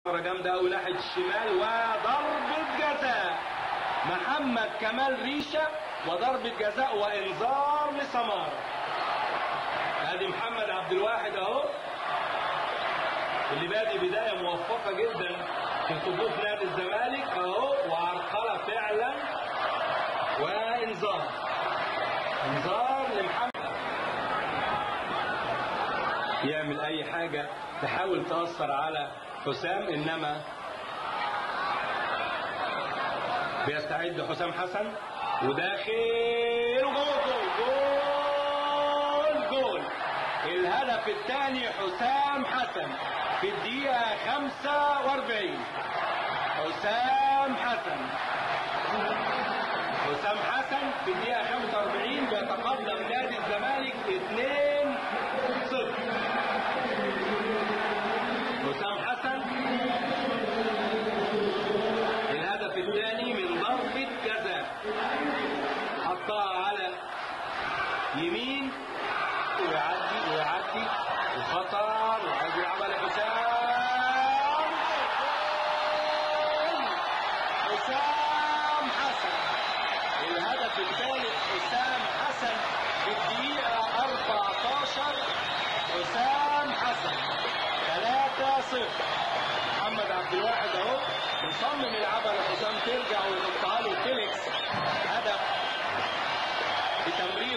جامدة أوي ناحية الشمال وضربة جزاء محمد كمال ريشة وضربة جزاء وإنذار لسمارة ادي محمد عبد الواحد اهو اللي بادي بداية موفقة جدا في صفوف نادي الزمالك اهو وعرقلة فعلا وانذار انذار لمحمد يعمل اي حاجة تحاول تأثر على حسام انما بيستعد حسام حسن وداخل جول جول جول الهدف الثاني حسام حسن في الدقيقة 45 حسام حسن حسام حسن في الدقيقة 45 بيتقدم نادي الزمالك 2 0 حسام حسن الهدف الثاني من ضربة جزاء حطها على يمين ويعدي ويعدي وخطر وعايز يلعبها لحسام حسام حسن الهدف الثالث حسام حسن في الدقيقة 14 حسام حسن 3 0 محمد عبد الواحد اهو مصمم يلعبها لحسام ترجع ويحطها له فيليكس هدف بتمرير